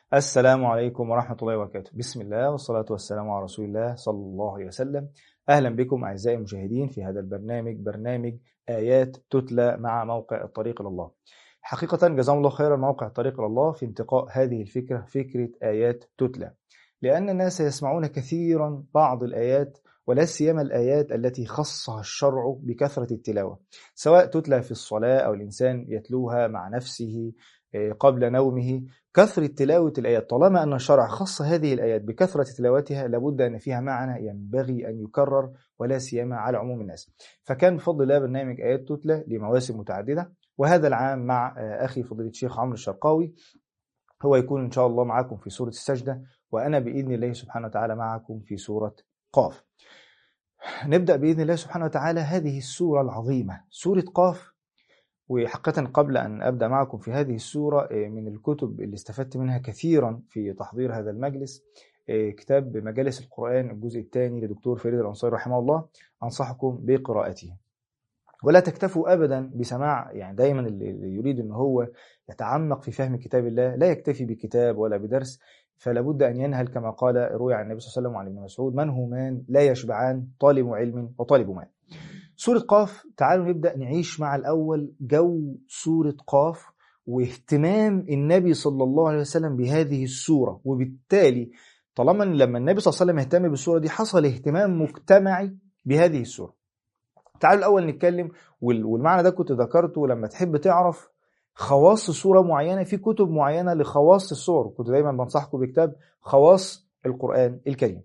السلام عليكم ورحمة الله وبركاته بسم الله والصلاة والسلام على رسول الله صلى الله عليه وسلم أهلا بكم أعزائي المشاهدين في هذا البرنامج برنامج آيات تتلى مع موقع الطريق إلى الله حقيقة جزاهم الله خيرا موقع الطريق إلى الله في انتقاء هذه الفكرة فكرة آيات تتلى لأن الناس يسمعون كثيرا بعض الآيات ولا سيما الآيات التي خصها الشرع بكثرة التلاوة سواء تتلى في الصلاة أو الإنسان يتلوها مع نفسه قبل نومه كثرة تلاوة الآيات طالما أن الشرع خص هذه الآيات بكثرة تلاوتها لابد أن فيها معنى ينبغي أن يكرر ولا سيما على عموم الناس فكان بفضل الله برنامج آيات تتلى لمواسم متعددة وهذا العام مع أخي فضيلة الشيخ عمرو الشرقاوي هو يكون إن شاء الله معكم في سورة السجدة وأنا بإذن الله سبحانه وتعالى معكم في سورة قاف نبدأ بإذن الله سبحانه وتعالى هذه السورة العظيمة سورة قاف وحقيقة قبل أن أبدأ معكم في هذه السورة من الكتب اللي استفدت منها كثيرا في تحضير هذا المجلس كتاب مجالس القرآن الجزء الثاني لدكتور فريد الأنصاري رحمه الله أنصحكم بقراءته ولا تكتفوا أبدا بسماع يعني دايما اللي يريد أن هو يتعمق في فهم كتاب الله لا يكتفي بكتاب ولا بدرس فلا بد أن ينهل كما قال روي عن النبي صلى الله عليه وسلم وعن ابن مسعود من همان لا يشبعان طالب علم وطالب مال سورة قاف تعالوا نبدأ نعيش مع الأول جو سورة قاف واهتمام النبي صلى الله عليه وسلم بهذه السورة وبالتالي طالما لما النبي صلى الله عليه وسلم اهتم بالسورة دي حصل اهتمام مجتمعي بهذه السورة تعالوا الأول نتكلم والمعنى ده كنت ذكرته لما تحب تعرف خواص سورة معينة في كتب معينة لخواص السور كنت دايما بنصحكم بكتاب خواص القرآن الكريم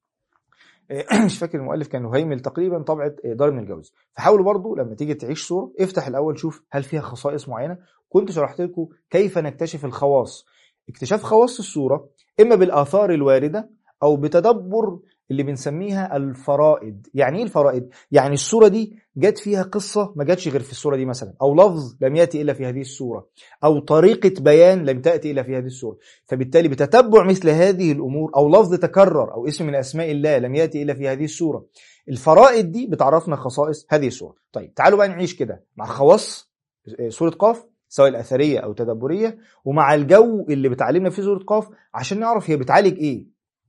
مش فاكر المؤلف كان هيمل تقريبا طبعة دار من الجوز فحاولوا برضو لما تيجي تعيش صورة افتح الأول شوف هل فيها خصائص معينة كنت شرحت لكم كيف نكتشف الخواص اكتشاف خواص الصورة إما بالآثار الواردة أو بتدبر اللي بنسميها الفرائد يعني ايه الفرائد يعني السوره دي جت فيها قصه ما جاتش غير في السوره دي مثلا او لفظ لم ياتي الا في هذه السوره او طريقه بيان لم تاتي الا في هذه السوره فبالتالي بتتبع مثل هذه الامور او لفظ تكرر او اسم من اسماء الله لم ياتي الا في هذه السوره الفرائد دي بتعرفنا خصائص هذه السوره طيب تعالوا بقى نعيش كده مع خواص سوره قاف سواء الأثرية أو تدبرية ومع الجو اللي بتعلمنا فيه سورة قاف عشان نعرف هي بتعالج إيه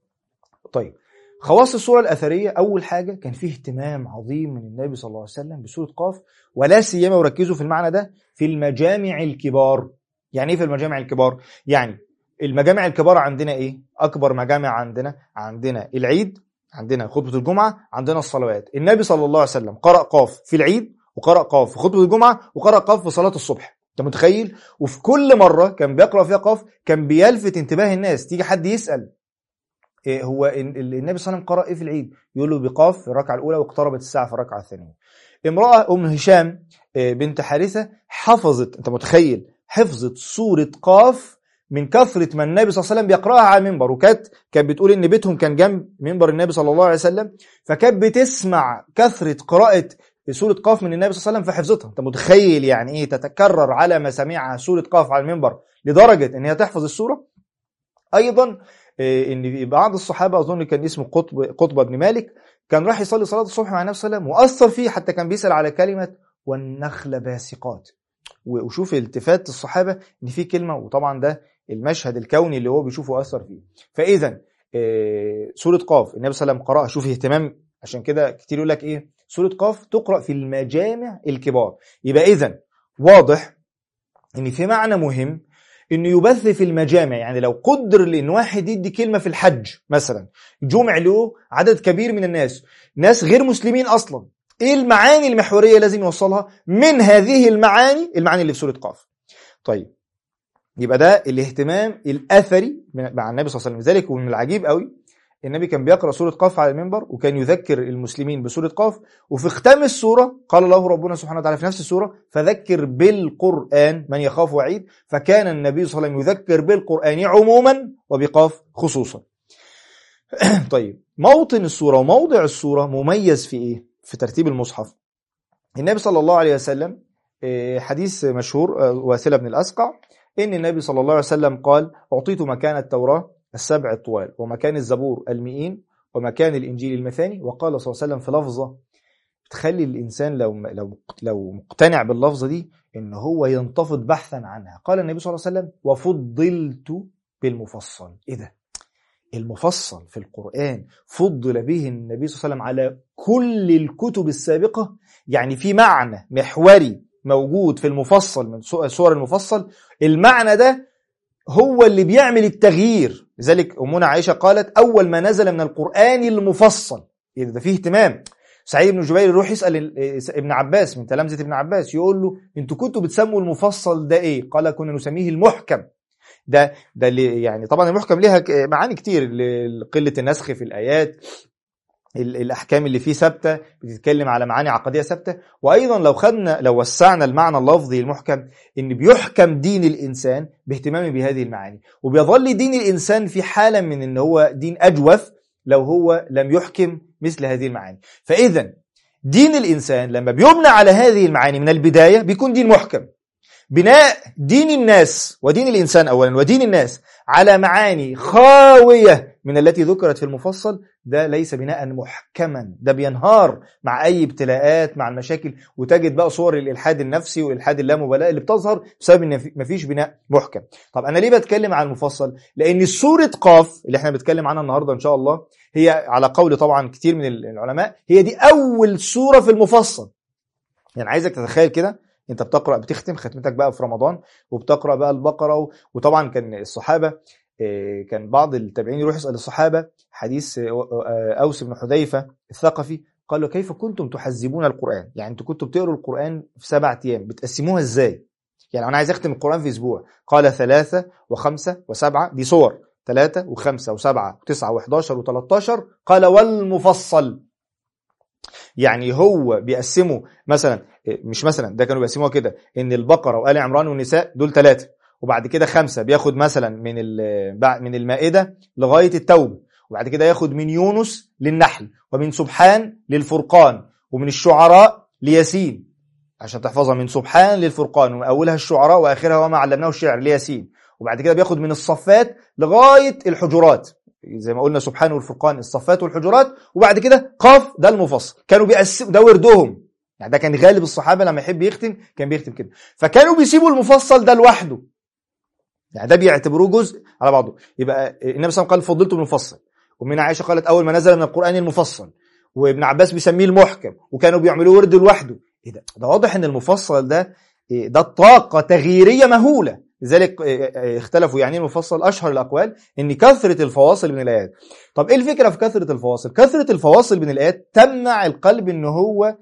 طيب خواص الصورة الأثرية أول حاجة كان فيه اهتمام عظيم من النبي صلى الله عليه وسلم بسورة قاف ولا سيما وركزوا في المعنى ده في المجامع الكبار يعني إيه في المجامع الكبار؟ يعني المجامع الكبار عندنا إيه؟ أكبر مجامع عندنا عندنا العيد عندنا خطبة الجمعة عندنا الصلوات النبي صلى الله عليه وسلم قرأ قاف في العيد وقرأ قاف في خطبة الجمعة وقرأ قاف في صلاة الصبح انت متخيل وفي كل مرة كان بيقرأ فيها قاف كان بيلفت انتباه الناس تيجي حد يسأل إيه هو النبي صلى الله عليه وسلم قرأ ايه في العيد يقول له بقاف في الركعة الأولى واقتربت الساعة في الركعة الثانية امرأة أم هشام بنت حارثة حفظت انت متخيل حفظت سورة قاف من كثرة ما النبي صلى الله عليه وسلم بيقرأها على المنبر وكانت كانت بتقول ان بيتهم كان جنب منبر النبي صلى الله عليه وسلم فكانت بتسمع كثرة قراءة سورة قاف من النبي صلى الله عليه وسلم في حفظتها انت متخيل يعني ايه تتكرر على مسامعها سورة قاف على المنبر لدرجة ان هي تحفظ السورة ايضا ان بعض الصحابه اظن كان اسمه قطب قطبه بن مالك كان راح يصلي صلاه الصبح مع النبي صلى الله عليه وسلم واثر فيه حتى كان بيسال على كلمه والنخل باسقات وشوف التفات الصحابه ان في كلمه وطبعا ده المشهد الكوني اللي هو بيشوفه اثر فيه فاذا سوره قاف النبي صلى الله عليه وسلم قراها شوف اهتمام عشان كده كتير يقول لك ايه سوره قاف تقرا في المجامع الكبار يبقى اذا واضح ان في معنى مهم انه يبث في المجامع يعني لو قدر لان واحد يدي كلمه في الحج مثلا جمع له عدد كبير من الناس ناس غير مسلمين اصلا ايه المعاني المحوريه لازم يوصلها من هذه المعاني المعاني اللي في سوره قاف طيب يبقى ده الاهتمام الاثري مع النبي صلى الله عليه وسلم لذلك ومن العجيب قوي النبي كان بيقرا سوره قاف على المنبر وكان يذكر المسلمين بسوره قاف وفي ختام السوره قال له ربنا سبحانه وتعالى في نفس السوره فذكر بالقران من يخاف وعيد فكان النبي صلى الله عليه وسلم يذكر بالقران عموما وبقاف خصوصا طيب موطن السوره وموضع السوره مميز في ايه في ترتيب المصحف النبي صلى الله عليه وسلم حديث مشهور واثله بن الاسقع ان النبي صلى الله عليه وسلم قال اعطيت مكان التوراه السبع الطوال ومكان الزبور المئين ومكان الإنجيل المثاني وقال صلى الله عليه وسلم في لفظة تخلي الإنسان لو لو لو مقتنع باللفظة دي إن هو ينتفض بحثا عنها قال النبي صلى الله عليه وسلم وفضلت بالمفصل ايه ده المفصل في القرآن فضل به النبي صلى الله عليه وسلم على كل الكتب السابقة يعني في معنى محوري موجود في المفصل من سور المفصل المعنى ده هو اللي بيعمل التغيير لذلك أمنا عائشة قالت أول ما نزل من القرآن المفصل إذا ده فيه اهتمام سعيد بن جبير يروح يسأل ابن عباس من تلامذة ابن عباس يقول له انتوا كنتوا بتسموا المفصل ده ايه قال كنا نسميه المحكم ده ده اللي يعني طبعا المحكم ليها معاني كتير قله النسخ في الايات الاحكام اللي فيه ثابته بتتكلم على معاني عقديه ثابته وايضا لو خدنا لو وسعنا المعنى اللفظي المحكم ان بيحكم دين الانسان باهتمامه بهذه المعاني وبيظل دين الانسان في حاله من ان هو دين اجوف لو هو لم يحكم مثل هذه المعاني فاذا دين الانسان لما بيبنى على هذه المعاني من البدايه بيكون دين محكم بناء دين الناس ودين الإنسان أولا ودين الناس على معاني خاوية من التي ذكرت في المفصل ده ليس بناء محكما ده بينهار مع أي ابتلاءات مع المشاكل وتجد بقى صور الإلحاد النفسي والإلحاد اللامبالاة اللي بتظهر بسبب إن مفيش بناء محكم طب أنا ليه بتكلم عن المفصل لأن سورة قاف اللي احنا بنتكلم عنها النهاردة إن شاء الله هي على قول طبعا كتير من العلماء هي دي أول سورة في المفصل يعني عايزك تتخيل كده انت بتقرا بتختم ختمتك بقى في رمضان وبتقرا بقى البقره وطبعا كان الصحابه كان بعض التابعين يروح يسال الصحابه حديث اوس بن حذيفه الثقفي قال له كيف كنتم تحزبون القران يعني انتوا كنتوا بتقروا القران في سبعة ايام بتقسموها ازاي يعني انا عايز اختم القران في اسبوع قال ثلاثة وخمسة وسبعة دي صور ثلاثة وخمسة وسبعة وتسعة وحداشر وثلاثة قال والمفصل يعني هو بيقسموا مثلا مش مثلا ده كانوا بيقسموها كده ان البقره وال عمران والنساء دول ثلاثه وبعد كده خمسه بياخد مثلا من من المائده لغايه التوبه وبعد كده ياخد من يونس للنحل ومن سبحان للفرقان ومن الشعراء لياسين عشان تحفظها من سبحان للفرقان واولها الشعراء واخرها وما علمناه الشعر لياسين وبعد كده بياخد من الصفات لغايه الحجرات زي ما قلنا سبحانه والفرقان الصفات والحجرات وبعد كده قاف ده المفصل كانوا بيقسموا ده وردهم يعني ده كان غالب الصحابه لما يحب يختم كان بيختم كده فكانوا بيسيبوا المفصل ده لوحده يعني ده بيعتبروه جزء على بعضه يبقى النبي صلى الله عليه وسلم قال فضلته المفصل ومن عائشه قالت اول ما نزل من القران المفصل وابن عباس بيسميه المحكم وكانوا بيعملوه ورد لوحده ايه ده ده واضح ان المفصل ده ده طاقه تغييريه مهوله لذلك اختلفوا يعني المفصل اشهر الاقوال ان كثره الفواصل من الايات طب ايه الفكره في كثره الفواصل كثره الفواصل من الايات تمنع القلب ان هو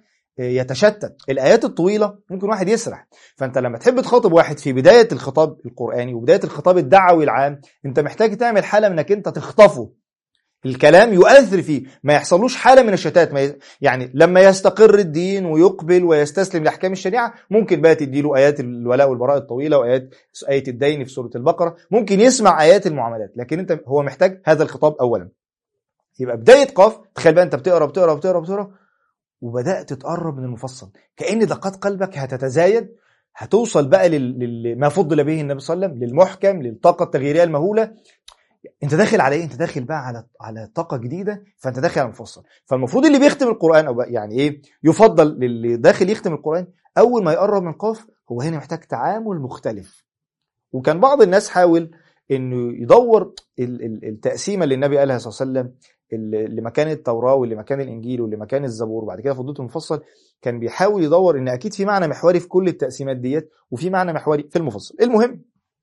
يتشتت الايات الطويله ممكن واحد يسرح فانت لما تحب تخاطب واحد في بدايه الخطاب القراني وبدايه الخطاب الدعوي العام انت محتاج تعمل حاله من انك انت تخطفه الكلام يؤثر فيه ما يحصلوش حاله من الشتات ما ي... يعني لما يستقر الدين ويقبل ويستسلم لاحكام الشريعه ممكن بقى تديله ايات الولاء والبراء الطويله وايات ايه الدين في سوره البقره ممكن يسمع ايات المعاملات لكن انت هو محتاج هذا الخطاب اولا يبقى بدايه قاف تخيل بقى انت بتقرا بتقرا بتقرا بتقرا وبدات تقرب من المفصل كان دقات قلبك هتتزايد هتوصل بقى لما فضل به النبي صلى الله عليه وسلم للمحكم للطاقه التغييريه المهوله انت داخل على ايه انت داخل بقى على على طاقه جديده فانت داخل على المفصل فالمفروض اللي بيختم القران او يعني ايه يفضل للي داخل يختم القران اول ما يقرب من قاف هو هنا محتاج تعامل مختلف وكان بعض الناس حاول انه يدور التقسيمه اللي النبي قالها صلى الله عليه وسلم اللي مكان التوراه واللي مكان الانجيل واللي مكان الزبور وبعد كده فضلته المفصل كان بيحاول يدور ان اكيد في معنى محوري في كل التقسيمات ديت وفي معنى محوري في المفصل المهم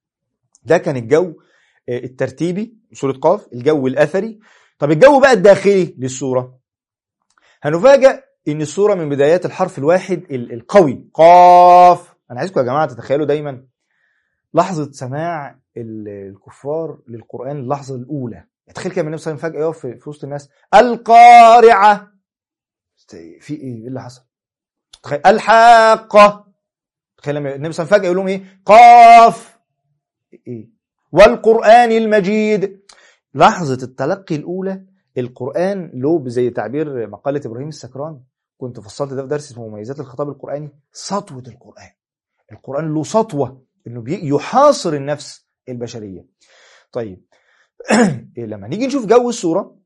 ده كان الجو الترتيبي سورة قاف الجو الأثري طب الجو بقى الداخلي للسورة هنفاجأ إن السورة من بدايات الحرف الواحد القوي قاف أنا عايزكم يا جماعة تتخيلوا دايما لحظة سماع الكفار للقرآن اللحظة الأولى تخيل كده النبي صلى الله عليه وسلم فجأة يقف في وسط الناس القارعة في إيه؟ إيه اللي حصل؟ تخيل الحاقة تخيل لما النبي صلى الله عليه وسلم فجأة يقول لهم إيه؟ قاف إيه؟ والقرآن المجيد لحظة التلقي الأولى القرآن له زي تعبير مقالة إبراهيم السكران كنت فصلت ده في درس اسمه مميزات الخطاب القرآني سطوة القرآن القرآن له سطوة إنه يحاصر النفس البشرية طيب لما نيجي نشوف جو السورة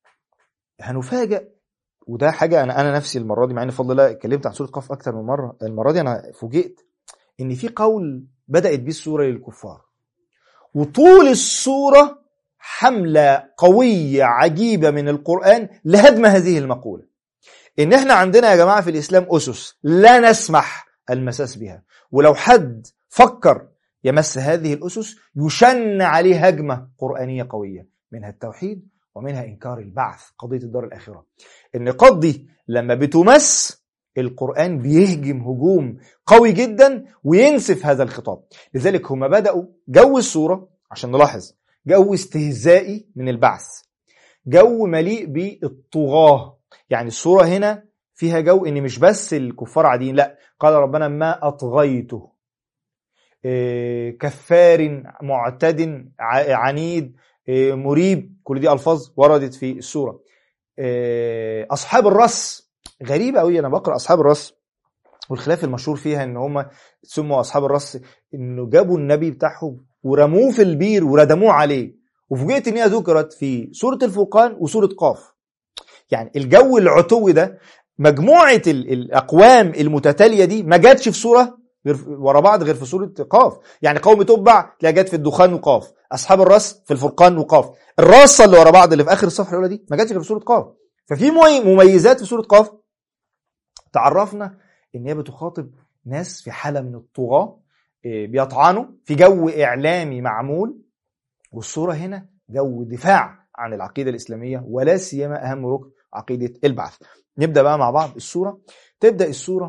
هنفاجأ وده حاجة أنا أنا نفسي المرة دي مع إن بفضل الله اتكلمت عن سورة قاف أكتر من مرة المرة دي أنا فوجئت إن في قول بدأت بيه السورة للكفار وطول السورة حملة قوية عجيبة من القرآن لهدم هذه المقولة إن إحنا عندنا يا جماعة في الإسلام أسس لا نسمح المساس بها ولو حد فكر يمس هذه الأسس يشن عليه هجمة قرآنية قوية منها التوحيد ومنها إنكار البعث قضية الدار الآخرة النقاط دي لما بتمس القرآن بيهجم هجوم قوي جدا وينسف هذا الخطاب لذلك هم بدأوا جو الصورة عشان نلاحظ جو استهزائي من البعث جو مليء بالطغاة يعني الصورة هنا فيها جو ان مش بس الكفار عاديين لا قال ربنا ما اطغيته إيه كفار معتد عنيد إيه مريب كل دي الفاظ وردت في السوره إيه اصحاب الرس غريبه قوي انا بقرا اصحاب الرس والخلاف المشهور فيها ان هم سموا اصحاب الرس انه جابوا النبي بتاعهم ورموه في البير وردموه عليه وفوجئت ان هي ذكرت في سوره الفرقان وسوره قاف يعني الجو العتوي ده مجموعه الاقوام المتتاليه دي ما جاتش في سوره غير ورا بعض غير في سوره قاف يعني قوم تبع تلاقي جت في الدخان وقاف اصحاب الراس في الفرقان وقاف الراسه اللي ورا بعض اللي في اخر الصفحه الاولى دي ما جاتش غير في سوره قاف ففي مميزات في سوره قاف تعرفنا ان هي بتخاطب ناس في حاله من الطغاه بيطعنوا في جو اعلامي معمول والصوره هنا جو دفاع عن العقيده الاسلاميه ولا سيما اهم ركن عقيده البعث نبدا بقى مع بعض الصوره تبدا الصوره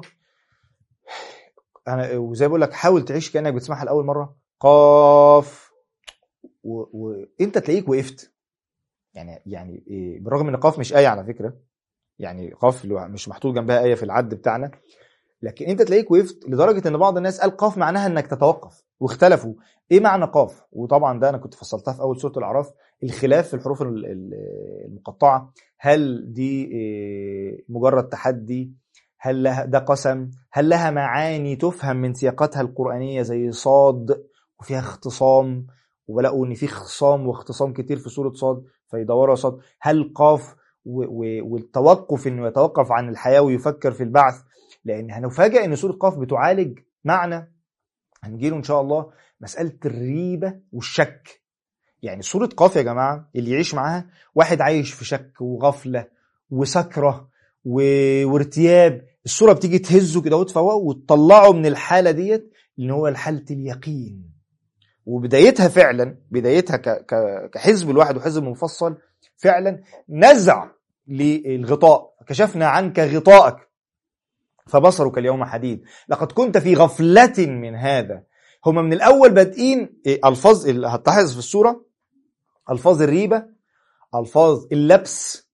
انا وزي بقول لك حاول تعيش كانك بتسمعها لاول مره قاف وانت و... تلاقيك وقفت يعني يعني إيه بالرغم ان قاف مش ايه على فكره يعني قاف مش محطوط جنبها ايه في العد بتاعنا لكن انت تلاقيك وقفت لدرجه ان بعض الناس قال قاف معناها انك تتوقف واختلفوا ايه معنى قاف وطبعا ده انا كنت فصلتها في اول سوره الاعراف الخلاف في الحروف المقطعه هل دي مجرد تحدي هل لها ده قسم هل لها معاني تفهم من سياقاتها القرآنية زي صاد وفيها اختصام ولقوا ان في خصام واختصام كتير في سورة صاد فيدوروا صاد هل قاف والتوقف انه يتوقف عن الحياة ويفكر في البعث لان هنفاجئ ان سورة قاف بتعالج معنى هنجيله ان شاء الله مسألة الريبة والشك يعني سورة قاف يا جماعة اللي يعيش معاها واحد عايش في شك وغفلة وسكرة و... وارتياب الصوره بتيجي تهزه كده وتفوقه وتطلعه من الحاله ديت اللي هو حاله اليقين وبدايتها فعلا بدايتها ك... ك... كحزب الواحد وحزب مفصل فعلا نزع للغطاء كشفنا عنك غطاءك فبصرك اليوم حديد لقد كنت في غفلة من هذا هما من الأول بادئين ألفاظ اللي هتلاحظ في الصورة ألفاظ الريبة ألفاظ اللبس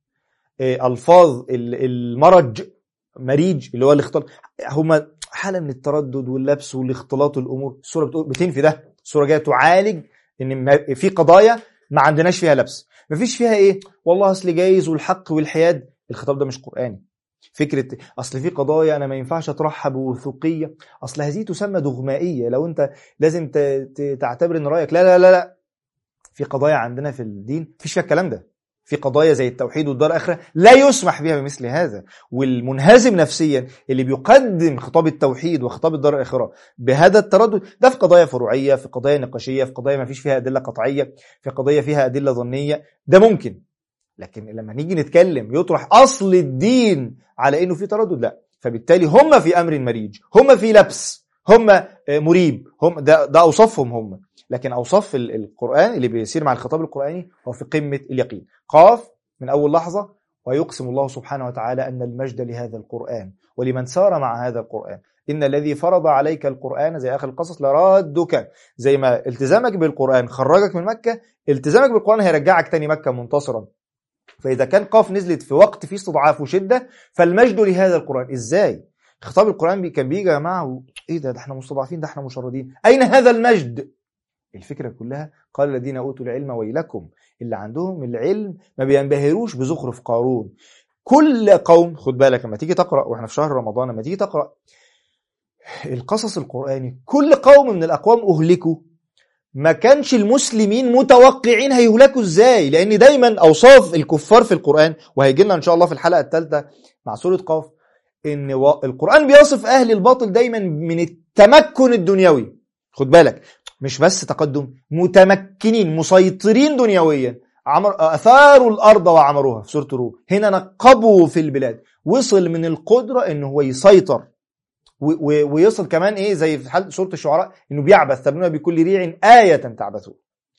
ألفاظ المرج مريج اللي هو الاختلاط هما حاله من التردد واللبس والاختلاط والامور الصوره بتقول بتنفي ده الصوره جايه تعالج ان في قضايا ما عندناش فيها لبس ما فيش فيها ايه والله اصل جايز والحق والحياد الخطاب ده مش قراني فكره اصل في قضايا انا ما ينفعش اطرحها بوثوقيه اصل هذه تسمى دغمائيه لو انت لازم تعتبر ان رايك لا لا لا لا في قضايا عندنا في الدين مفيش فيها الكلام ده في قضايا زي التوحيد والدار الآخرة لا يسمح بها بمثل هذا والمنهزم نفسيا اللي بيقدم خطاب التوحيد وخطاب الدار الآخرة بهذا التردد ده في قضايا فروعية في قضايا نقاشية في قضايا ما فيش فيها أدلة قطعية في قضايا فيها أدلة ظنية ده ممكن لكن لما نيجي نتكلم يطرح أصل الدين على إنه في تردد لا فبالتالي هم في أمر مريج هم في لبس هم مريب هم ده, ده أوصافهم هم لكن اوصاف القران اللي بيسير مع الخطاب القراني هو في قمه اليقين قاف من اول لحظه ويقسم الله سبحانه وتعالى ان المجد لهذا القران ولمن سار مع هذا القران ان الذي فرض عليك القران زي اخر القصص لرادك زي ما التزامك بالقران خرجك من مكه التزامك بالقران هيرجعك تاني مكه منتصرا فاذا كان قاف نزلت في وقت فيه استضعاف وشده فالمجد لهذا القران ازاي خطاب القران كان بيجي يا جماعه ايه ده ده احنا مستضعفين ده احنا مشردين اين هذا المجد الفكرة كلها قال الذين أوتوا العلم ويلكم اللي عندهم العلم ما بينبهروش بزخرف قارون كل قوم خد بالك لما تيجي تقرأ واحنا في شهر رمضان لما تيجي تقرأ القصص القرآني كل قوم من الأقوام أهلكوا ما كانش المسلمين متوقعين هيهلكوا ازاي لان دايما اوصاف الكفار في القران وهيجي لنا ان شاء الله في الحلقه الثالثه مع سوره قاف ان القران بيصف اهل الباطل دايما من التمكن الدنيوي خد بالك مش بس تقدم متمكنين مسيطرين دنيويا عمر اثاروا الارض وعمروها في سوره الروم هنا نقبوا في البلاد وصل من القدره ان هو يسيطر ويصل كمان ايه زي في حال سوره الشعراء انه بيعبث تبنون بكل ريع ايه تعبثون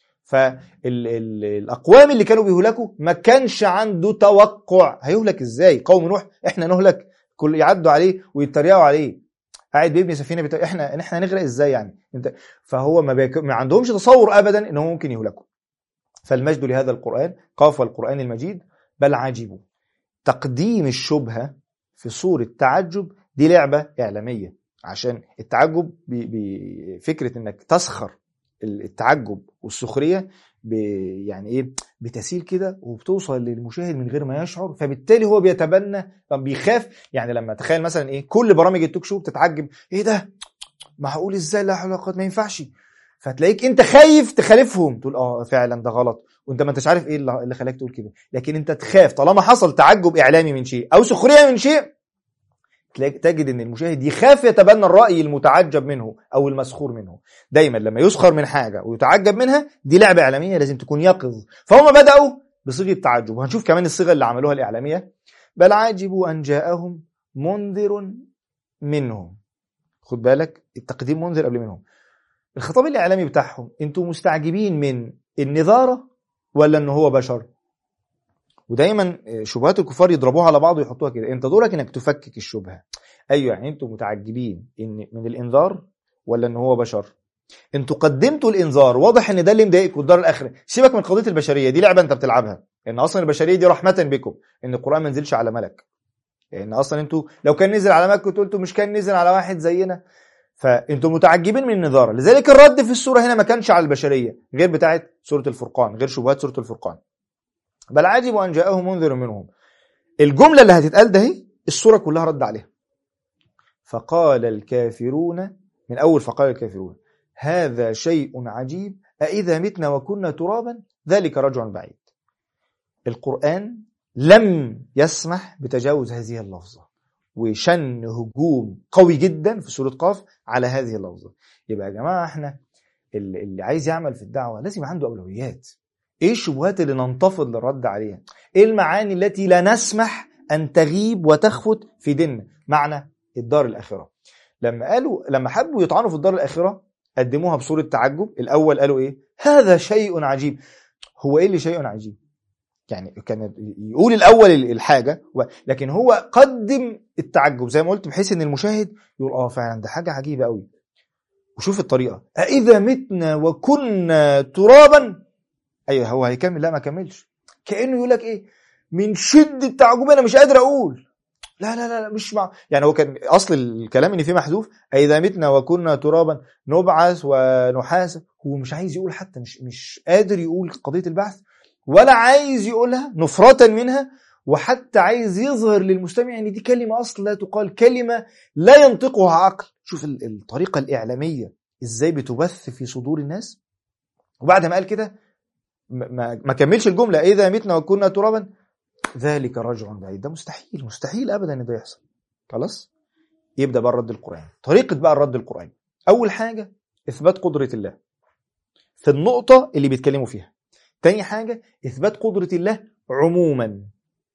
فالاقوام اللي كانوا بيهلكوا ما كانش عنده توقع هيهلك ازاي قوم نوح احنا نهلك كل يعدوا عليه ويتريقوا عليه قاعد بيبني سفينه بتا... احنا احنا هنغرق ازاي يعني انت فهو ما, بيك... ما عندهمش تصور ابدا ان هو ممكن يهلكوا فالمجد لهذا القران قاف القران المجيد بل عجبوا تقديم الشبهه في صوره تعجب دي لعبه اعلاميه عشان التعجب بفكره انك تسخر التعجب والسخريه يعني ايه بتسيل كده وبتوصل للمشاهد من غير ما يشعر فبالتالي هو بيتبنى طب بيخاف يعني لما تخيل مثلا ايه كل برامج التوك شو بتتعجب ايه ده معقول ازاي لا حول ولا قوه ما ينفعش فتلاقيك انت خايف تخالفهم تقول اه فعلا ده غلط وانت ما انتش عارف ايه اللي خلاك تقول كده لكن انت تخاف طالما حصل تعجب اعلامي من شيء او سخريه من شيء تجد ان المشاهد يخاف يتبنى الراي المتعجب منه او المسخور منه دايما لما يسخر من حاجه ويتعجب منها دي لعبه اعلاميه لازم تكون يقظ فهم بداوا بصيغه تعجب وهنشوف كمان الصيغه اللي عملوها الاعلاميه بل عاجبوا ان جاءهم منذر منهم خد بالك التقديم منذر قبل منهم الخطاب الاعلامي بتاعهم انتوا مستعجبين من النذاره ولا ان هو بشر ودايما شبهات الكفار يضربوها على بعض ويحطوها كده انت دورك انك تفكك الشبهه ايوه يعني انتوا متعجبين ان من الانذار ولا ان هو بشر انتوا قدمتوا الانذار واضح ان ده اللي مضايقكم الدار الاخره سيبك من قضيه البشريه دي لعبه انت بتلعبها ان اصلا البشريه دي رحمه بكم ان القران ما نزلش على ملك لان اصلا انتوا لو كان نزل على ملك كنتوا قلتوا مش كان نزل على واحد زينا فانتوا متعجبين من النظاره لذلك الرد في السوره هنا ما كانش على البشريه غير بتاعه سوره الفرقان غير شبهات سوره الفرقان بل عجبوا أن جاءهم منذر منهم الجملة اللي هتتقال ده هي السورة كلها رد عليها فقال الكافرون من أول فقال الكافرون هذا شيء عجيب أإذا متنا وكنا ترابا ذلك رجع بعيد القرآن لم يسمح بتجاوز هذه اللفظة وشن هجوم قوي جدا في سورة قاف على هذه اللفظة يبقى يا جماعة احنا اللي عايز يعمل في الدعوة لازم يبقى عنده أولويات ايه الشبهات اللي ننتفض للرد عليها ايه المعاني التي لا نسمح ان تغيب وتخفت في ديننا معنى الدار الاخره لما قالوا لما حبوا يطعنوا في الدار الاخره قدموها بصوره تعجب الاول قالوا ايه هذا شيء عجيب هو ايه اللي شيء عجيب يعني كان يقول الاول الحاجه لكن هو قدم التعجب زي ما قلت بحيث ان المشاهد يقول اه فعلا ده حاجه عجيبه قوي وشوف الطريقه أإذا متنا وكنا ترابا ايوه هو هيكمل لا ما كملش كانه يقول لك ايه من شده تعجبي انا مش قادر اقول لا لا لا مش مع يعني هو كان اصل الكلام ان فيه محذوف اذا متنا وكنا ترابا نبعث ونحاسب هو مش عايز يقول حتى مش مش قادر يقول قضيه البعث ولا عايز يقولها نفرة منها وحتى عايز يظهر للمستمع ان دي كلمه اصلا لا تقال كلمه لا ينطقها عقل شوف الطريقه الاعلاميه ازاي بتبث في صدور الناس وبعد ما قال كده ما, ما كملش الجمله اذا متنا وكنا ترابا ذلك رجع بعيد ده مستحيل مستحيل ابدا ان ده يحصل خلاص يبدا بقى الرد القراني طريقه بقى الرد القراني اول حاجه اثبات قدره الله في النقطه اللي بيتكلموا فيها تاني حاجه اثبات قدره الله عموما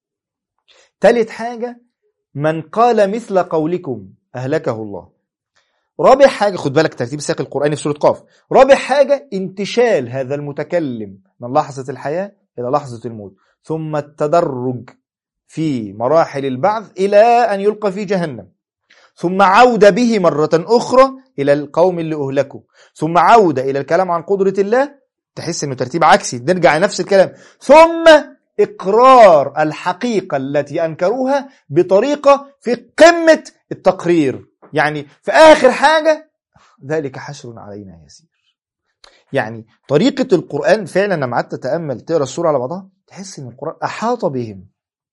تالت حاجه من قال مثل قولكم اهلكه الله رابع حاجة خد بالك ترتيب السياق القرآني في سورة قاف رابع حاجة انتشال هذا المتكلم من لحظة الحياة إلى لحظة الموت ثم التدرج في مراحل البعث إلى أن يلقى في جهنم ثم عودة به مرة أخرى إلى القوم اللي أهلكوا ثم عودة إلى الكلام عن قدرة الله تحس أنه ترتيب عكسي نرجع لنفس الكلام ثم إقرار الحقيقة التي أنكروها بطريقة في قمة التقرير يعني في آخر حاجة ذلك حشر علينا يسير يعني طريقة القرآن فعلا لما قعدت تتأمل تقرأ السورة على بعضها تحس إن القرآن أحاط بهم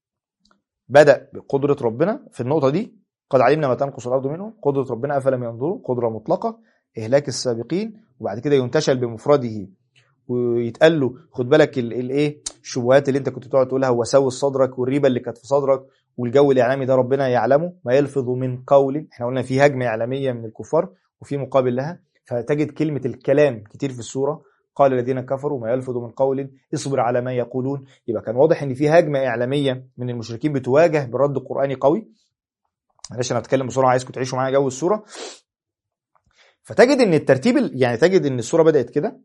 بدأ بقدرة ربنا في النقطة دي قد علمنا ما تنقص الأرض منهم قدرة ربنا أفلم ينظروا قدرة مطلقة إهلاك السابقين وبعد كده ينتشل بمفرده ويتقال له خد بالك الايه الشبهات اللي انت كنت تقعد تقولها وسوس صدرك والريبه اللي كانت في صدرك والجو الاعلامي ده ربنا يعلمه ما يلفظ من قول احنا قلنا في هجمه اعلاميه من الكفار وفي مقابل لها فتجد كلمة الكلام كتير في السورة قال الذين كفروا ما يلفظ من قول اصبر على ما يقولون يبقى كان واضح ان في هجمة إعلامية من المشركين بتواجه برد قرآني قوي معلش انا هتكلم بسرعة عايزكم تعيشوا معايا جو السورة فتجد ان الترتيب ال- يعني تجد ان السورة بدأت كده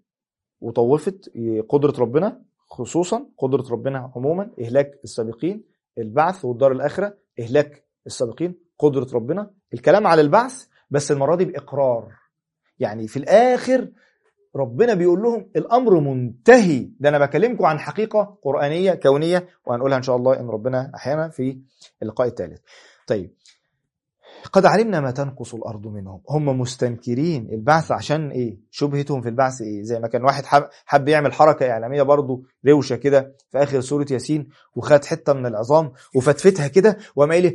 وطوفت قدرة ربنا خصوصا قدرة ربنا عموما إهلاك السابقين البعث والدار الآخرة إهلاك السابقين قدرة ربنا الكلام على البعث بس المرة دي بإقرار يعني في الآخر ربنا بيقول لهم الأمر منتهي ده أنا بكلمكم عن حقيقة قرآنية كونية وهنقولها إن شاء الله إن ربنا أحيانا في اللقاء الثالث طيب قد علمنا ما تنقص الارض منهم هم مستنكرين البعث عشان ايه شبهتهم في البعث ايه زي ما كان واحد حب, حب يعمل حركه اعلاميه برضه روشه كده في اخر سوره ياسين وخد حته من العظام وفتفتها كده وقام قايل إيه؟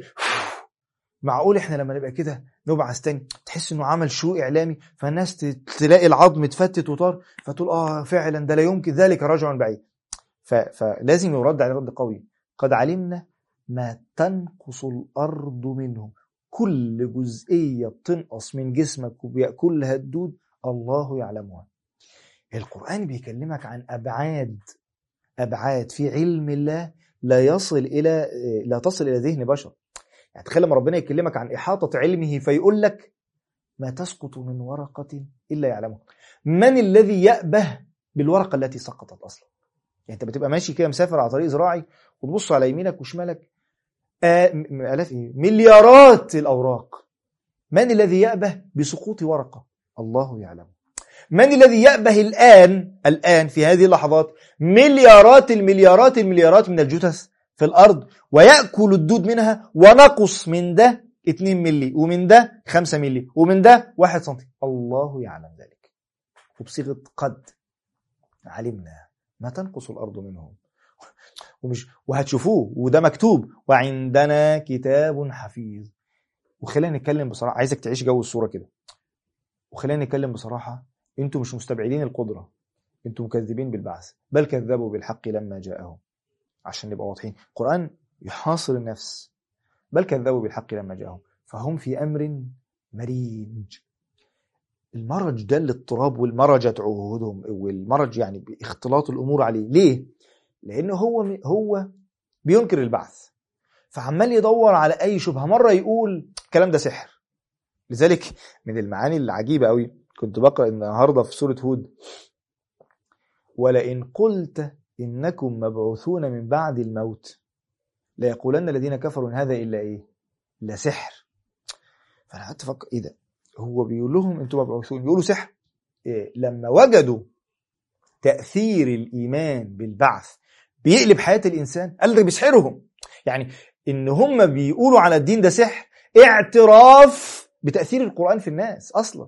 معقول احنا لما نبقى كده نبعث تاني تحس انه عمل شو اعلامي فالناس ت- تلاقي العظم اتفتت وطار فتقول اه فعلا ده لا يمكن ذلك رجع بعيد ف- فلازم يرد عليه رد قوي قد علمنا ما تنقص الارض منهم كل جزئية بتنقص من جسمك وبيأكلها الدود الله يعلمها القرآن بيكلمك عن أبعاد أبعاد في علم الله لا يصل إلى لا تصل إلى ذهن بشر يعني تخيل لما ربنا يكلمك عن إحاطة علمه فيقول لك ما تسقط من ورقة إلا يعلمها من الذي يأبه بالورقة التي سقطت أصلا يعني أنت بتبقى ماشي كده مسافر على طريق زراعي وتبص على يمينك وشمالك آه م- آلاف إيه؟ مليارات الأوراق من الذي يأبه بسقوط ورقة الله يعلم من الذي يأبه الآن الآن في هذه اللحظات مليارات المليارات المليارات من الجثث في الأرض ويأكل الدود منها ونقص من ده 2 ملي ومن ده 5 ملي ومن ده 1 سنتي الله يعلم ذلك وبصيغة قد علمنا ما تنقص الأرض منهم ومش وهتشوفوه وده مكتوب وعندنا كتاب حفيظ وخلينا نتكلم بصراحه عايزك تعيش جو الصوره كده وخلينا نتكلم بصراحه انتوا مش مستبعدين القدره انتوا مكذبين بالبعث بل كذبوا بالحق لما جاءهم عشان نبقى واضحين القران يحاصر النفس بل كذبوا بالحق لما جاءهم فهم في امر مريج المرج ده الاضطراب والمرجة عهودهم والمرج يعني اختلاط الامور عليه ليه لان هو هو بينكر البعث فعمال يدور على اي شبهه مره يقول الكلام ده سحر لذلك من المعاني العجيبه قوي كنت بقرا النهارده في سوره هود ولئن قلت انكم مبعوثون من بعد الموت ليقولن الذين كفروا ان هذا الا ايه الا سحر فانا قعدت افكر ايه ده هو بيقول لهم انتم مبعوثون بيقولوا سحر إيه لما وجدوا تاثير الايمان بالبعث بيقلب حياه الانسان قال ده بيسحرهم يعني ان هم بيقولوا على الدين ده سحر اعتراف بتاثير القران في الناس اصلا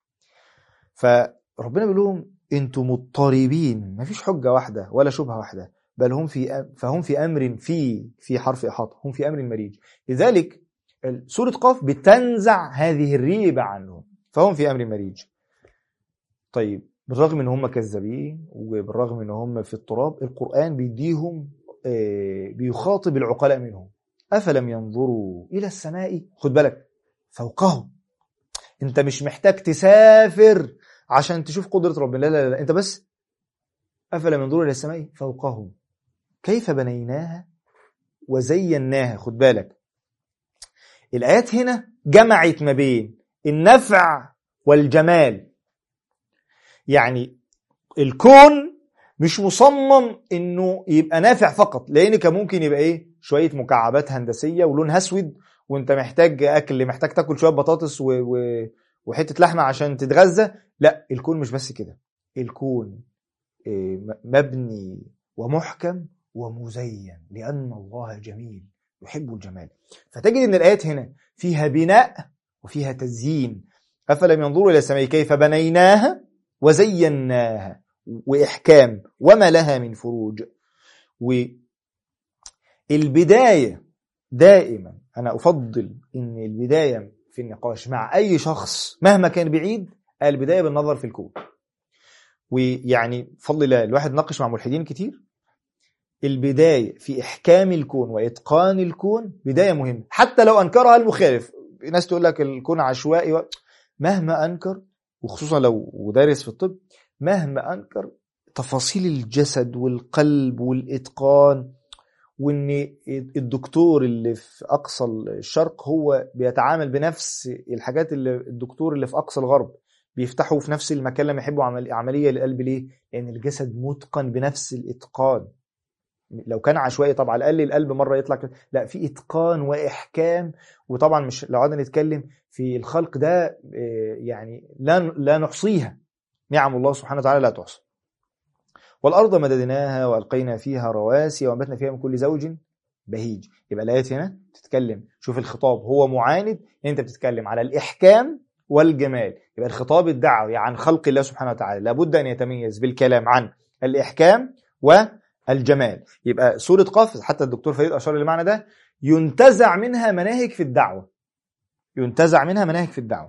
فربنا بيقول لهم انتم مضطربين مفيش حجه واحده ولا شبهه واحده بل هم في فهم في امر في في حرف احاطه هم في امر مريج لذلك سوره قاف بتنزع هذه الريبه عنهم فهم في امر مريج طيب بالرغم ان هم كذابين وبالرغم ان هم في التراب القران بيديهم بيخاطب العقلاء منهم افلم ينظروا الى السماء خد بالك فوقهم انت مش محتاج تسافر عشان تشوف قدره ربنا لا لا لا انت بس افلم ينظروا الى السماء فوقهم كيف بنيناها وزيناها خد بالك الايات هنا جمعت ما بين النفع والجمال يعني الكون مش مصمم انه يبقى نافع فقط لان كان ممكن يبقى ايه شويه مكعبات هندسيه ولونها اسود وانت محتاج اكل محتاج تاكل شويه بطاطس و... و... وحته لحمه عشان تتغذى لا الكون مش بس كده الكون إيه مبني ومحكم ومزين لان الله جميل يحب الجمال فتجد ان الايات هنا فيها بناء وفيها تزيين افلم ينظروا الى السماء كيف بنيناها وزيناها واحكام وما لها من فروج والبدايه دائما انا افضل ان البدايه في النقاش مع اي شخص مهما كان بعيد البدايه بالنظر في الكون ويعني بفضل الله الواحد ناقش مع ملحدين كتير البدايه في احكام الكون واتقان الكون بدايه مهمه حتى لو انكرها المخالف ناس تقول لك الكون عشوائي و... مهما انكر وخصوصا لو دارس في الطب مهما انكر تفاصيل الجسد والقلب والاتقان وان الدكتور اللي في اقصى الشرق هو بيتعامل بنفس الحاجات اللي الدكتور اللي في اقصى الغرب بيفتحوا في نفس المكان لما يحبوا عمل عمليه للقلب ليه؟ لان الجسد متقن بنفس الاتقان لو كان عشوائي طبعا على الاقل القلب مره يطلع كده لا في اتقان واحكام وطبعا مش لو قعدنا نتكلم في الخلق ده يعني لا لا نحصيها نعم الله سبحانه وتعالى لا تحصى والارض مددناها والقينا فيها رواسي وانبتنا فيها من كل زوج بهيج يبقى الايات هنا تتكلم شوف الخطاب هو معاند انت بتتكلم على الاحكام والجمال يبقى الخطاب الدعوي عن خلق الله سبحانه وتعالى لابد ان يتميز بالكلام عن الاحكام والجمال يبقى سوره قاف حتى الدكتور فريد اشار للمعنى ده ينتزع منها مناهج في الدعوه ينتزع منها مناهج في الدعوه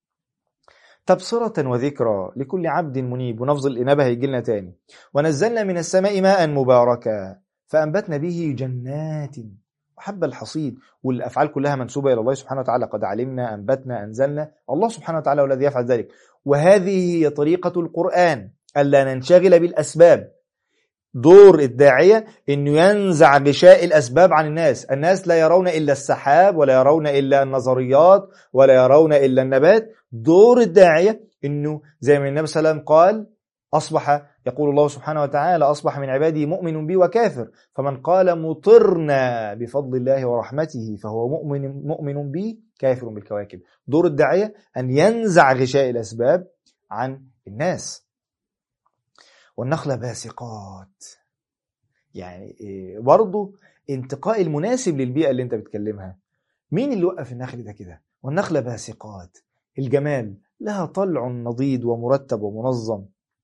تبصرة وذكرى لكل عبد منيب ونفظ الإنابة هيجي لنا تاني ونزلنا من السماء ماء مباركا فأنبتنا به جنات وحب الحصيد والأفعال كلها منسوبة إلى الله سبحانه وتعالى قد علمنا أنبتنا أنزلنا الله سبحانه وتعالى هو الذي يفعل ذلك وهذه هي طريقة القرآن ألا ننشغل بالأسباب دور الداعية أنه ينزع غشاء الأسباب عن الناس الناس لا يرون إلا السحاب ولا يرون إلا النظريات ولا يرون إلا النبات دور الداعية أنه زي ما النبي صلى الله عليه وسلم قال أصبح يقول الله سبحانه وتعالى أصبح من عبادي مؤمن بي وكافر فمن قال مطرنا بفضل الله ورحمته فهو مؤمن, مؤمن بي كافر بالكواكب دور الداعية أن ينزع غشاء الأسباب عن الناس والنخل باسقات يعني برضه انتقاء المناسب للبيئة اللي انت بتكلمها مين اللي وقف النخل ده كده والنخل باسقات الجمال لها طلع نضيد ومرتب ومنظم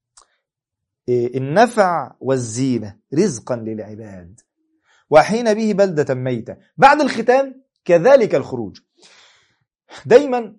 النفع والزينة رزقا للعباد وحين به بلدة ميتة بعد الختام كذلك الخروج دايما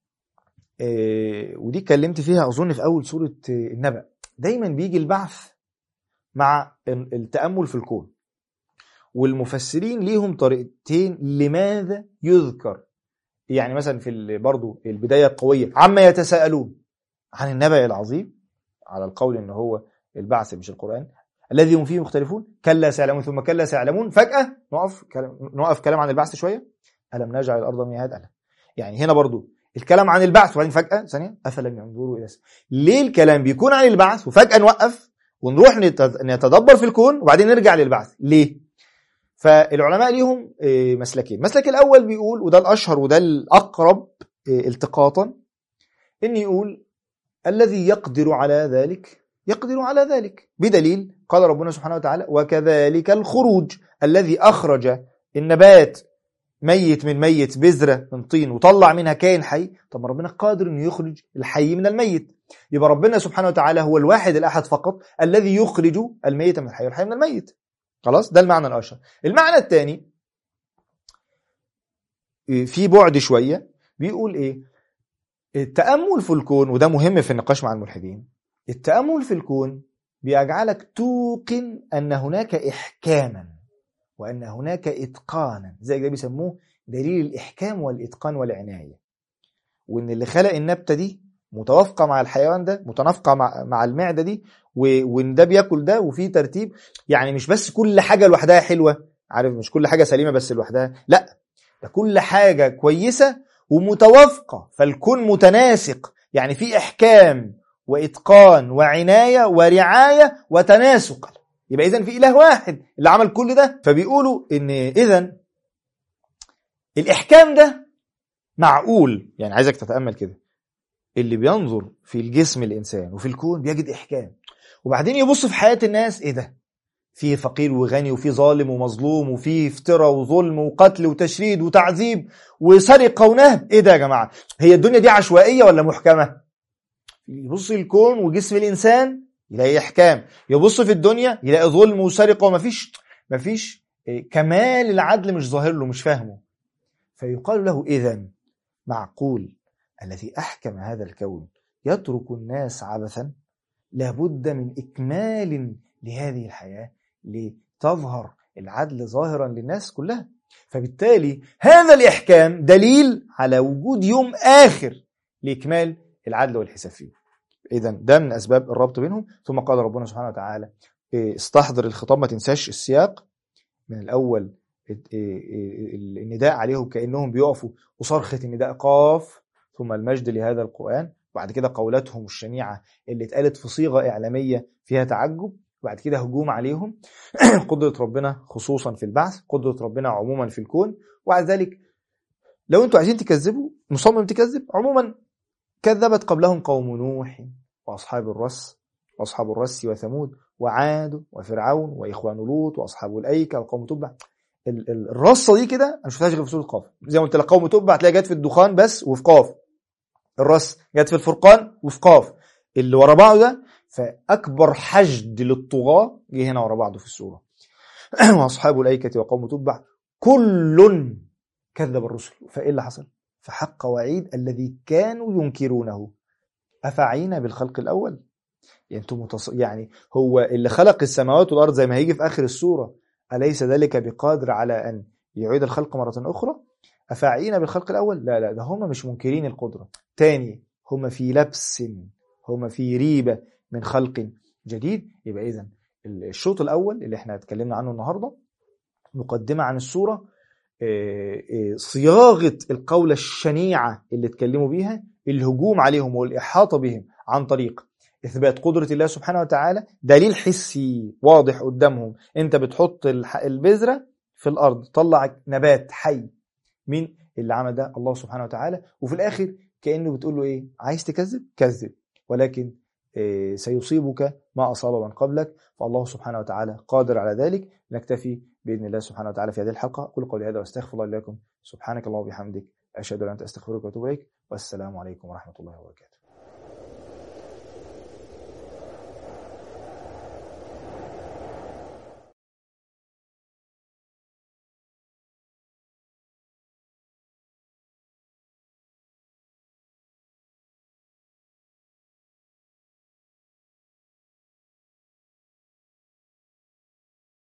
ودي اتكلمت فيها أظن في أول سورة النبأ دايما بيجي البعث مع التأمل في الكون والمفسرين ليهم طريقتين لماذا يذكر يعني مثلا في برضو البداية القوية عما يتساءلون عن النبأ العظيم على القول ان هو البعث مش القرآن الذي هم فيه مختلفون كلا سيعلمون ثم كلا سيعلمون فجأة نقف نقف كلام عن البعث شوية ألم نجعل الأرض مهاد ألم يعني هنا برضو الكلام عن البعث وبعدين فجأة ثانية أفلم ينظروا إلى ليه الكلام بيكون عن البعث وفجأة نوقف ونروح نتدبر في الكون وبعدين نرجع للبعث ليه؟ فالعلماء ليهم مسلكين المسلك الأول بيقول وده الأشهر وده الأقرب التقاطا إن يقول الذي يقدر على ذلك يقدر على ذلك بدليل قال ربنا سبحانه وتعالى وكذلك الخروج الذي أخرج النبات ميت من ميت بذرة من طين وطلع منها كائن حي طب ما ربنا قادر انه يخرج الحي من الميت يبقى ربنا سبحانه وتعالى هو الواحد الأحد فقط الذي يخرج الميت من الحي والحي من الميت خلاص ده المعنى الأشهر المعنى الثاني في بعد شوية بيقول ايه التأمل في الكون وده مهم في النقاش مع الملحدين التأمل في الكون بيجعلك توقن أن هناك إحكاما وأن هناك إتقانا زي ده بيسموه دليل الإحكام والإتقان والعناية وإن اللي خلق النبتة دي متوافقة مع الحيوان ده متنافقة مع, مع المعدة دي وإن ده بياكل ده وفي ترتيب يعني مش بس كل حاجة لوحدها حلوة عارف مش كل حاجة سليمة بس لوحدها لا ده كل حاجة كويسة ومتوافقة فالكون متناسق يعني في إحكام وإتقان وعناية ورعاية وتناسق يبقى إذن في إله واحد اللي عمل كل ده فبيقولوا إن إذن الإحكام ده معقول يعني عايزك تتأمل كده اللي بينظر في الجسم الإنسان وفي الكون بيجد إحكام وبعدين يبص في حياة الناس إيه ده في فقير وغني وفي ظالم ومظلوم وفي افتراء وظلم وقتل وتشريد وتعذيب وسرقة ونهب ايه ده يا جماعة هي الدنيا دي عشوائية ولا محكمة يبص الكون وجسم الإنسان يلاقي إحكام يبص في الدنيا يلاقي ظلم وسرقة ومفيش مفيش كمال العدل مش ظاهر له مش فاهمه فيقال له إذا معقول الذي أحكم هذا الكون يترك الناس عبثا لابد من إكمال لهذه الحياة لتظهر العدل ظاهرا للناس كلها فبالتالي هذا الإحكام دليل على وجود يوم آخر لإكمال العدل والحساب فيه اذا ده من اسباب الربط بينهم ثم قال ربنا سبحانه وتعالى إيه، استحضر الخطاب ما تنساش السياق من الاول إيه، إيه، النداء عليهم كانهم بيقفوا وصرخه النداء قاف ثم المجد لهذا القران وبعد كده قولاتهم الشنيعه اللي اتقالت في صيغه اعلاميه فيها تعجب وبعد كده هجوم عليهم قدره ربنا خصوصا في البعث قدره ربنا عموما في الكون وبعد ذلك لو انتوا عايزين تكذبوا مصمم تكذب عموما كذبت قبلهم قوم نوح واصحاب الرس واصحاب الرس وثمود وعاد وفرعون واخوان لوط واصحاب الايكه وقوم تبع ال- ال- الرصه دي كده انا ما شفتهاش غير في سوره قاف زي ما قلت لك قوم تبع هتلاقي جت في الدخان بس وفي قاف الرص جت في الفرقان وفي قاف اللي ورا بعضه ده فاكبر حشد للطغاه جه هنا ورا بعضه في السوره واصحاب الايكه وقوم تبع كل كذب الرسل فايه اللي حصل؟ فحق وعيد الذي كانوا ينكرونه افعينا بالخلق الاول يعني انتم متص... يعني هو اللي خلق السماوات والارض زي ما هيجي في اخر السوره اليس ذلك بقادر على ان يعيد الخلق مره اخرى افعينا بالخلق الاول لا لا ده هم مش منكرين القدره تاني هم في لبس هم في ريبه من خلق جديد يبقى اذا الشوط الاول اللي احنا اتكلمنا عنه النهارده مقدمه عن السوره آه، آه، صياغه القوله الشنيعه اللي اتكلموا بيها الهجوم عليهم والاحاطه بهم عن طريق اثبات قدره الله سبحانه وتعالى دليل حسي واضح قدامهم انت بتحط الح- البذره في الارض طلع نبات حي مين اللي عمل ده الله سبحانه وتعالى وفي الاخر كانه بتقول له ايه عايز تكذب كذب ولكن آه، سيصيبك ما اصاب من قبلك فالله سبحانه وتعالى قادر على ذلك نكتفي باذن الله سبحانه وتعالى في هذه الحلقه اقول قولي هذا واستغفر الله لكم سبحانك اللهم وبحمدك اشهد ان لا اله الا انت استغفرك واتوب اليك والسلام عليكم ورحمه الله وبركاته